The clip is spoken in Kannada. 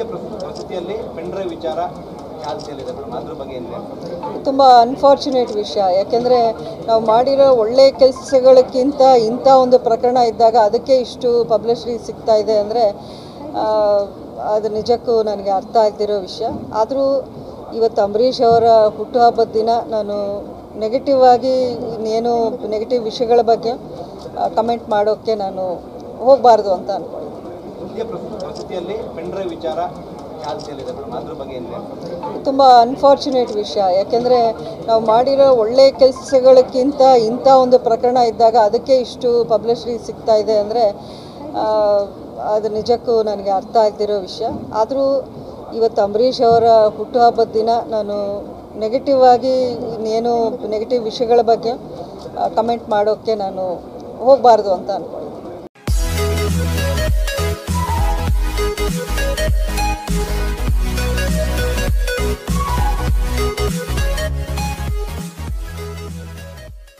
ಸದ್ಯ ಪ್ರಸ್ತುತ ಪರಿಸ್ಥಿತಿಯಲ್ಲಿ ಪೆಂಡ್ರೈವ್ ವಿಚಾರ ಚಾಲ್ತಿಯಲ್ಲಿದೆ ಮೇಡಮ್ ಅದ್ರ ಬಗ್ಗೆ ಏನು ಹೇಳ್ತಾರೆ ತುಂಬ ಅನ್ಫಾರ್ಚುನೇಟ್ ವಿಷಯ ಯಾಕೆಂದರೆ ನಾವು ಮಾಡಿರೋ ಒಳ್ಳೆಯ ಕೆಲಸಗಳಕ್ಕಿಂತ ಇಂಥ ಒಂದು ಪ್ರಕರಣ ಇದ್ದಾಗ ಅದಕ್ಕೆ ಇಷ್ಟು ಪಬ್ಲಿಸಿಟಿ ಸಿಗ್ತಾ ಇದೆ ಅಂದರೆ ಅದು ನಿಜಕ್ಕೂ ನನಗೆ ಅರ್ಥ ಆಗ್ದಿರೋ ವಿಷಯ ಆದರೂ ಇವತ್ತು ಅಂಬರೀಷ್ ಅವರ ಹುಟ್ಟುಹಬ್ಬದ ದಿನ ನಾನು ನೆಗೆಟಿವ್ ಆಗಿ ಇನ್ನೇನು ನೆಗೆಟಿವ್ ವಿಷಯಗಳ ಬಗ್ಗೆ ಕಮೆಂಟ್ ಮಾಡೋಕ್ಕೆ ನಾನು ಹೋಗಬಾರ್ದು ಅಂತ ಅಂದ್ಕೊಂಡಿದ್ದೀನಿ ಸದ್ಯ ಪ್ರಸ್ತುತ ಪರಿಸ್ಥಿತಿಯಲ್ಲಿ ಪೆಂಡ್ರೈವ್ ವಿಚಾರ ಚಾಲ್ತಿಯಲ್ಲಿದೆ ಮೇಡಮ್ ಅದ್ರ ಬಗ್ಗೆ ಏನು ಹೇಳ್ತಾರೆ ತುಂಬ ಅನ್ಫಾರ್ಚುನೇಟ್ ವಿಷಯ ಯಾಕೆಂದರೆ ನಾವು ಮಾಡಿರೋ ಒಳ್ಳೆಯ ಕೆಲಸಗಳಕ್ಕಿಂತ ಇಂಥ ಒಂದು ಪ್ರಕರಣ ಇದ್ದಾಗ ಅದಕ್ಕೆ ಇಷ್ಟು ಪಬ್ಲಿಸಿಟಿ ಸಿಗ್ತಾ ಇದೆ ಅಂದರೆ ಅದು ನಿಜಕ್ಕೂ ನನಗೆ ಅರ್ಥ ಆಗ್ದಿರೋ ವಿಷಯ ಆದರೂ ಇವತ್ತು ಅಂಬರೀಷ್ ಅವರ ಹುಟ್ಟುಹಬ್ಬದ ದಿನ ನಾನು ನೆಗೆಟಿವ್ ಆಗಿ ಇನ್ನೇನು ನೆಗೆಟಿವ್ ವಿಷಯಗಳ ಬಗ್ಗೆ ಕಮೆಂಟ್ ಮಾಡೋಕ್ಕೆ ನಾನು ಹೋಗಬಾರ್ದು ಅಂತ ಅಂದ್ಕೊಂಡಿದ್ದೀನಿ